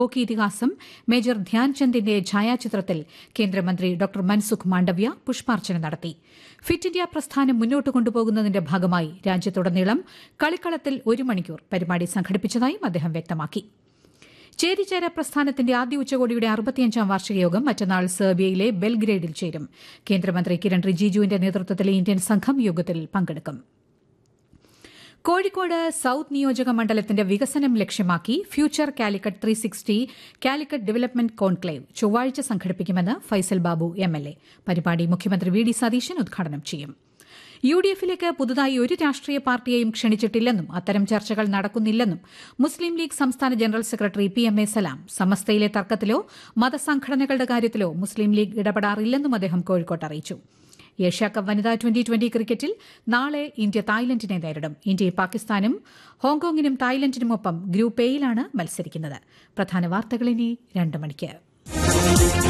hockey ഇതിഹാസം major ധ്യാൻചന്ദിന്റെ ഛായാചിത്രത്തിൽ കേന്ദ്രമന്ത്രി doctor Mansukh Mandaviya പുഷ്പാർച്ചന നടത്തി ഫിറ്റ് ഇന്ത്യ പ്രസ്ഥാനം മുന്നോട്ട് കൊണ്ടുപോകുന്നതിന്റെ ഭാഗമായി രാജ്യത്തുടനീളം കളിക്കളത്തിൽ ഒരു മണിക്കൂർ പരിപാടി സംഘടിപ്പിച്ചതായും അദ്ദേഹം വ്യക്തമാക്കി ചേരിചേര പ്രസ്ഥാനത്തിന്റെ ആദ്യ ഉച്ചകോടിയുടെ അറുപത്തിയഞ്ചാം വാർഷിക യോഗം മറ്റന്നാൾ സെർബിയയിലെ ബെൽഗ്രേഡിൽ ചേരും കേന്ദ്രമന്ത്രി കിരൺ റിജിജുവിന്റെ നേതൃത്വത്തിലെ ഇന്ത്യൻ സംഘം യോഗത്തിൽ പങ്കെടുക്കും കോഴിക്കോട് സൌത്ത് നിയോജക മണ്ഡലത്തിന്റെ വികസനം ലക്ഷ്യമാക്കി future Calicut three sixty Calicut development conclave ചൊവ്വാഴ്ച സംഘടിപ്പിക്കുമെന്ന് Faisal Babu M L A പരിപാടി മുഖ്യമന്ത്രി വി ഡി സതീശൻ ഉദ്ഘാടനം ചെയ്യും യു ഡി എഫിലേക്ക് പുതുതായി ഒരു രാഷ്ട്രീയ പാർട്ടിയെയും ക്ഷണിച്ചിട്ടില്ലെന്നും അത്തരം ചർച്ചകൾ നടക്കുന്നില്ലെന്നും മുസ്ലിം ലീഗ് സംസ്ഥാന general secretary P M A Salam സമസ്തയിലെ തർക്കത്തിലോ മതസംഘടനകളുടെ കാര്യത്തിലോ മുസ്ലിം ലീഗ് ഇടപെടാറില്ലെന്നും അദ്ദേഹം കോഴിക്കോട്ട് അറിയിച്ചു ഏഷ്യാകപ്പ് വനിതാ ട്വന്റി ട്വന്റി ക്രിക്കറ്റിൽ നാളെ ഇന്ത്യ തായ്ലൻഡിനെ നേരിടും ഇന്ത്യ പാകിസ്ഥാനും ഹോങ്കോങ്ങിനും തായ്ലൻഡിനുമൊപ്പം ഗ്രൂപ്പ് എയിലാണ് മത്സരിക്കുന്നത് പ്രധാന വാർത്തകൾ ഇനി രണ്ട് മണിക്ക്